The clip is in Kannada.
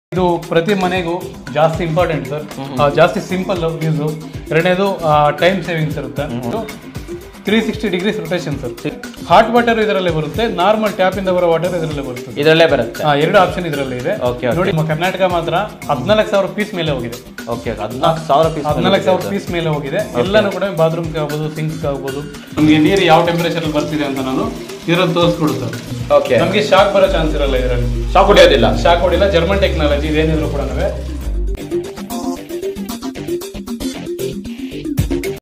ಇದು ಪ್ರತಿ ಮನೆಗೂ ಜಾಸ್ತಿ ಇಂಪಾರ್ಟೆಂಟ್ ಸರ್ ಜಾಸ್ತಿ ಸಿಂಪಲ್ ಯೂಸು ಎರಡನೇದು ಟೈಮ್ ಸೇವಿಂಗ್ಸ್ ಇರುತ್ತೆ three sixty degrees rotation sir hot water ಇದರಲ್ಲೇ ಬರುತ್ತೆ ನಾರ್ಮಲ್ ಟ್ಯಾಪ್ ಇಂದ ಬರೋ ವಾಟರ್ ಇದರಲ್ಲೇ ಬರುತ್ತೆ ಇದರಲ್ಲೇ ಬರುತ್ತೆ ಆ, ಎರಡು ಆಪ್ಷನ್ ಇದರಲ್ಲಿ ಇದೆ ಓಕೆ ನೋಡಿ ನಮ್ಮ ಕರ್ನಾಟಕ ಮಾತ್ರ ಹದಿನಾಲ್ಕು ಸಾವಿರ ಪೀಸ್ ಮೇಲೆ ಹೋಗಿದೆ ಓಕೆ ಹದಿನಾಲ್ಕು ಸಾವಿರ ಪೀಸ್ ಹದಿನಾಲ್ಕು ಸಾವಿರ ಪೀಸ್ ಮೇಲೆ ಹೋಗಿದೆ ಎಲ್ಲಾನು ಕೂಡ ಬಾತ್ರೂಮ್ಗೆ ಆಗ್ಬೋದು ಸಿಂಕ್ಸ್ ಆಗ್ಬೋದು ನಮಗೆ ನೀರು ಯಾವ ಟೆಂಪರೇಚರ್ ಅಲ್ಲಿ ಬರ್ತಿದೆ ಅಂತ ನಾನು ಇದರಲ್ಲಿ ತೋರಿಸ್ಕೊಡುತ್ತೆ ಓಕೆ ನಮಗೆ ಶಾಕ್ ಬರೋ ಚಾನ್ಸ್ ಇರಲ್ಲ ಇದರಲ್ಲಿ ಶಾಕ್ ಹೊಡೆಯೋದಿಲ್ಲ ಶಾಕ್ ಹೊಡಿಲ್ಲ ಜರ್ಮನ್ ಟೆಕ್ನಾಲಜಿ ಇದೇನಿದ್ರು ಕೂಡ